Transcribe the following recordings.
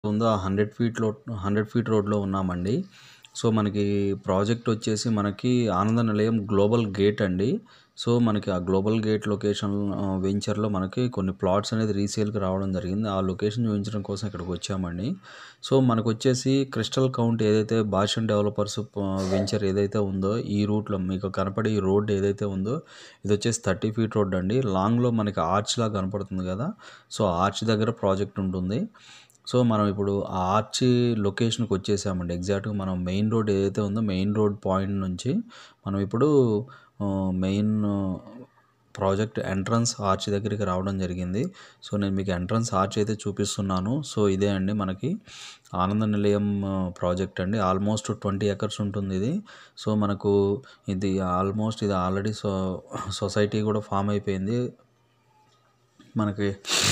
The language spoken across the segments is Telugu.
ఉందో ఆ హండ్రెడ్ ఫీట్లో హండ్రెడ్ ఫీట్ రోడ్లో ఉన్నామండి సో మనకి ప్రాజెక్ట్ వచ్చేసి మనకి ఆనంద నిలయం గ్లోబల్ గేట్ అండి సో మనకి ఆ గ్లోబల్ గేట్ లొకేషన్ వెంచర్లో మనకి కొన్ని ప్లాట్స్ అనేది రీసేల్కి రావడం జరిగింది ఆ లొకేషన్ చూపించడం కోసం ఇక్కడికి వచ్చామండి సో మనకు వచ్చేసి క్రిస్టల్ కౌంట్ ఏదైతే భాషన్ డెవలపర్స్ వెంచర్ ఏదైతే ఉందో ఈ రూట్లో మీకు కనపడే ఈ రోడ్ ఏదైతే ఉందో ఇది వచ్చేసి థర్టీ ఫీట్ రోడ్ అండి లాంగ్లో మనకి ఆర్చ్ లాగా కనపడుతుంది కదా సో ఆర్చ్ దగ్గర ప్రాజెక్ట్ ఉంటుంది సో మనం ఇప్పుడు ఆ ఆర్చి లొకేషన్కి వచ్చేసామండి ఎగ్జాక్ట్గా మనం మెయిన్ రోడ్ ఏదైతే ఉందో మెయిన్ రోడ్ పాయింట్ నుంచి మనం ఇప్పుడు మెయిన్ ప్రాజెక్ట్ ఎంట్రన్స్ ఆర్చ్ దగ్గరికి రావడం జరిగింది సో నేను మీకు ఎంట్రన్స్ ఆర్చ్ అయితే చూపిస్తున్నాను సో ఇదే అండి మనకి ఆనంద నిలయం ప్రాజెక్ట్ అండి ఆల్మోస్ట్ ట్వంటీ ఎకర్స్ ఉంటుంది ఇది సో మనకు ఇది ఆల్మోస్ట్ ఇది ఆల్రెడీ సో సొసైటీ కూడా ఫామ్ అయిపోయింది మనకి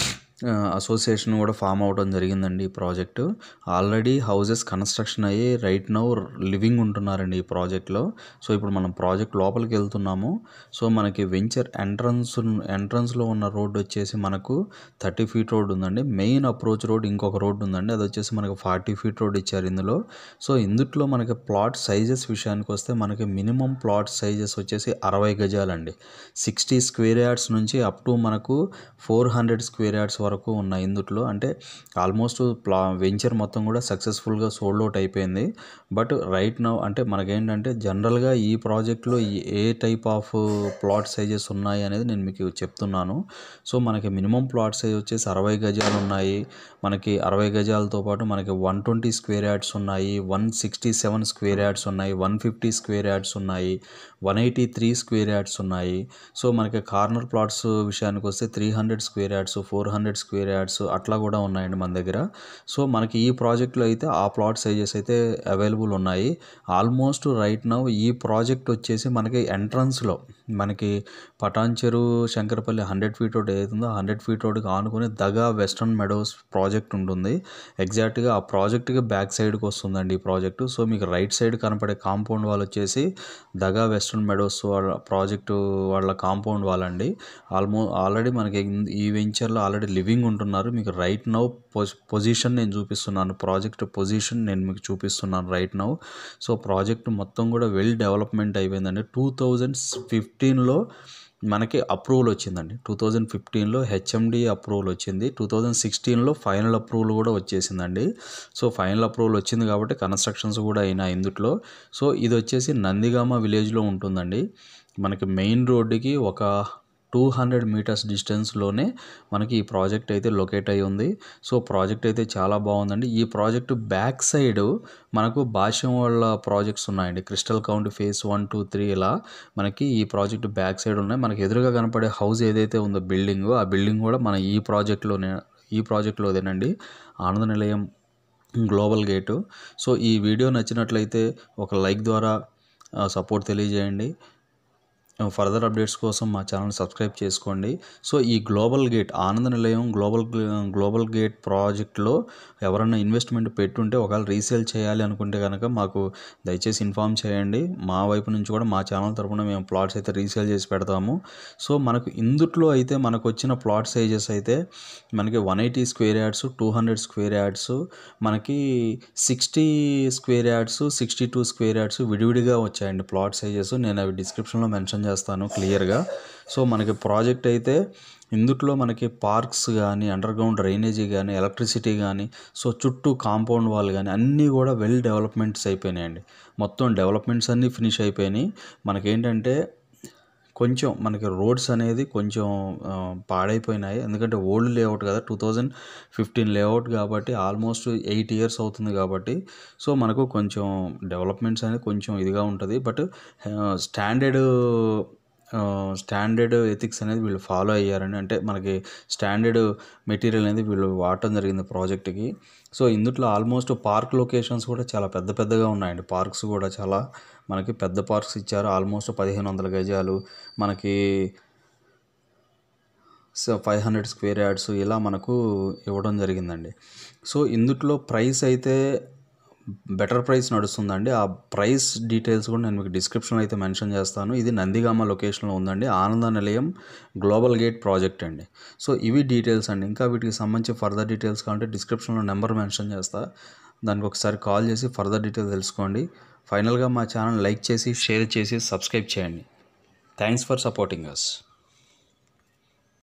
అసోసియేషన్ కూడా ఫామ్ అవ్వడం జరిగిందండి ఈ ప్రాజెక్టు ఆల్రెడీ హౌసెస్ కన్స్ట్రక్షన్ అయ్యి రైట్ నౌ లివింగ్ ఉంటున్నారండి ఈ ప్రాజెక్ట్లో సో ఇప్పుడు మనం ప్రాజెక్ట్ లోపలికి వెళ్తున్నాము సో మనకి వెంచర్ ఎంట్రన్స్ ఎంట్రన్స్లో ఉన్న రోడ్ వచ్చేసి మనకు థర్టీ ఫీట్ రోడ్ ఉందండి మెయిన్ అప్రోచ్ రోడ్ ఇంకొక రోడ్ ఉందండి అది వచ్చేసి మనకు ఫార్టీ ఫీట్ రోడ్ ఇచ్చారు ఇందులో సో ఇందుట్లో మనకి ప్లాట్ సైజెస్ విషయానికి వస్తే మనకి మినిమం ప్లాట్ సైజెస్ వచ్చేసి అరవై గజాలండి సిక్స్టీ స్క్వేర్ యార్డ్స్ నుంచి అప్ టు మనకు ఫోర్ హండ్రెడ్ స్క్వేర్ యార్డ్స్ వరకు ఉన్నాయి ఇందుట్లో అంటే ఆల్మోస్ట్ ప్లా వెంచర్ మొత్తం కూడా సక్సెస్ఫుల్గా సోల్డ్ అవుట్ అయిపోయింది బట్ రైట్ నౌ అంటే మనకేంటంటే జనరల్గా ఈ ప్రాజెక్ట్లో ఏ టైప్ ఆఫ్ ప్లాట్ సైజెస్ ఉన్నాయి అనేది నేను మీకు చెప్తున్నాను సో మనకి మినిమం ప్లాట్ సైజ్ వచ్చేసి అరవై గజాలు ఉన్నాయి మనకి అరవై గజాలతో పాటు మనకి వన్ ట్వంటీ స్క్వేర్ యార్డ్స్ ఉన్నాయి one sixty seven square yards ఉన్నాయి వన్ ఫిఫ్టీ స్క్వేర్ యార్డ్స్ ఉన్నాయి one eighty three square yards ఉన్నాయి సో మనకి కార్నర్ ప్లాట్స్ విషయానికి వస్తే three hundred square yards four hundred square yards అట్లా కూడా ఉన్నాయండి మన దగ్గర సో మనకి ఈ ప్రాజెక్ట్లో అయితే ఆ ప్లాట్ సైజెస్ అయితే అవైలబుల్ ఉన్నాయి ఆల్మోస్ట్ రైట్ నౌ ఈ ప్రాజెక్ట్ వచ్చేసి మనకి ఎంట్రన్స్లో మనకి Patancheru Shankarpalli hundred feet road ఏదైతుందో ఆ హండ్రెడ్ ఫీట్ రోడ్కి ఆనుకుని దగా వెస్ట్రన్ మెడోస్ ప్రాజెక్ట్ ఉంటుంది ఎగ్జాక్ట్గా ఆ ప్రాజెక్ట్కి బ్యాక్ సైడ్కి వస్తుందండి ఈ ప్రాజెక్టు సో మీకు రైట్ సైడ్ కనపడే కాంపౌండ్ వాల్ వచ్చేసి దగా వెస్ట్రన్ మెడోస్ వాళ్ళ ప్రాజెక్టు వాళ్ళ కాంపౌండ్ వాల్ అండి ఆల్మో ఆల్రెడీ మనకి ఈ వెంచర్లో ఆల్రెడీ లివింగ్ ఉంటున్నారు మీకు రైట్ నౌ పొజిషన్ నేను చూపిస్తున్నాను ప్రాజెక్ట్ పొజిషన్ నేను మీకు చూపిస్తున్నాను రైట్ నౌ సో ప్రాజెక్ట్ మొత్తం కూడా వెల్ డెవలప్మెంట్ అయిపోయిందండి టూ థౌజండ్ ఫిఫ్టీన్లో మనకి అప్రూవల్ వచ్చిందండి టూ థౌజండ్ ఫిఫ్టీన్లో హెచ్ఎండి అప్రూవల్ వచ్చింది టూ థౌజండ్ సిక్స్టీన్లో ఫైనల్ అప్రూవల్ కూడా వచ్చేసిందండి సో ఫైనల్ అప్రూవల్ వచ్చింది కాబట్టి కన్స్ట్రక్షన్స్ కూడా అయినాయి ఇందుట్లో సో ఇది వచ్చేసి నందిగామ విలేజ్లో ఉంటుందండి మనకి మెయిన్ రోడ్డుకి ఒక టూ హండ్రెడ్ మీటర్స్ డిస్టెన్స్లోనే మనకి ఈ ప్రాజెక్ట్ అయితే లొకేట్ అయి ఉంది సో ప్రాజెక్ట్ అయితే చాలా బాగుందండి ఈ ప్రాజెక్ట్ బ్యాక్ సైడ్ మనకు భాష్యం వాళ్ళ ప్రాజెక్ట్స్ ఉన్నాయండి crystal count phase one two three ఇలా మనకి ఈ ప్రాజెక్ట్ బ్యాక్ సైడ్ ఉన్నాయి మనకి ఎదురుగా కనపడే హౌస్ ఏదైతే ఉందో బిల్డింగ్ ఆ బిల్డింగ్ కూడా మన ఈ ప్రాజెక్ట్లోనే ఈ ప్రాజెక్ట్లోదేనండి Ananda Nilayam global gate so ఈ వీడియో నచ్చినట్లయితే ఒక లైక్ ద్వారా సపోర్ట్ తెలియజేయండి ఫర్దర్ అప్డేట్స్ కోసం మా ఛానల్ సబ్స్క్రైబ్ చేసుకోండి సో ఈ global gate Ananda Nilayam global global gate ప్రాజెక్ట్లో ఎవరైనా ఇన్వెస్ట్మెంట్ పెట్టుంటే ఒకవేళ రీసేల్ చేయాలి అనుకుంటే కనుక మాకు దయచేసి ఇన్ఫామ్ చేయండి మా వైపు నుంచి కూడా మా ఛానల్ తరపున మేము ప్లాట్స్ అయితే రీసేల్ చేసి పెడతాము సో మనకు ఇందుట్లో అయితే మనకు వచ్చిన ప్లాట్ సైజెస్ అయితే మనకి one eighty square yards two hundred square yards మనకి sixty square yards sixty two square yards విడివిడిగా వచ్చాయండి ప్లాట్ సైజెస్ నేను అవి డిస్క్రిప్షన్లో మెన్షన్ చేస్తాను క్లియర్గా సో మనకి ప్రాజెక్ట్ అయితే ఇందుట్లో మనకి పార్క్స్ కానీ అండర్ గ్రౌండ్ డ్రైనేజీ కానీ ఎలక్ట్రిసిటీ కానీ సో చుట్టూ కాంపౌండ్ వాల్ కానీ అన్నీ కూడా వెల్ డెవలప్మెంట్స్ అయిపోయినాయండి మొత్తం డెవలప్మెంట్స్ అన్నీ ఫినిష్ అయిపోయినాయి మనకేంటంటే కొంచెం మనకి రోడ్స్ అనేది కొంచెం పాడైపోయినాయి ఎందుకంటే ఓల్డ్ లేఅవుట్ కదా టూ థౌజండ్ ఫిఫ్టీన్ లేఅవుట్ కాబట్టి ఆల్మోస్ట్ ఎయిట్ ఇయర్స్ అవుతుంది కాబట్టి సో మనకు కొంచెం డెవలప్మెంట్స్ అనేది కొంచెం ఇదిగా ఉంటుంది బట్ స్టాండర్డ్ స్టాండర్డ్ ఎథిక్స్ అనేది వీళ్ళు ఫాలో అయ్యారని అంటే మనకి స్టాండర్డ్ మెటీరియల్ అనేది వీళ్ళు వాడటం జరిగింది ప్రాజెక్ట్కి సో ఇందుట్లో ఆల్మోస్ట్ పార్క్ లొకేషన్స్ కూడా చాలా పెద్ద పెద్దగా ఉన్నాయండి పార్క్స్ కూడా చాలా మనకి పెద్ద పార్క్స్ ఇచ్చారు ఆల్మోస్ట్ పదిహేను వందల గజాలు మనకి ఫైవ్ హండ్రెడ్ స్క్వేర్ యార్డ్స్ ఇలా మనకు ఇవ్వడం జరిగిందండి సో ఇందుట్లో ప్రైస్ అయితే బెటర్ ప్రైస్ నడుస్తుందండి ఆ ప్రైస్ డీటెయిల్స్ కూడా నేను మీకు డిస్క్రిప్షన్లో అయితే మెన్షన్ చేస్తాను ఇది నందిగామ లొకేషన్లో ఉందండి Ananda Nilayam global gate project అండి సో ఇవి డీటెయిల్స్ అండి ఇంకా వీటికి సంబంధించి ఫర్దర్ డీటెయిల్స్ కావాలంటే డిస్క్రిప్షన్లో నెంబర్ మెన్షన్ చేస్తా దానికి ఒకసారి కాల్ చేసి ఫర్దర్ డీటెయిల్స్ తెలుసుకోండి ఫైనల్గా మా ఛానల్ లైక్ చేసి షేర్ చేసి సబ్స్క్రైబ్ చేయండి థ్యాంక్స్ ఫర్ సపోర్టింగ్ అస్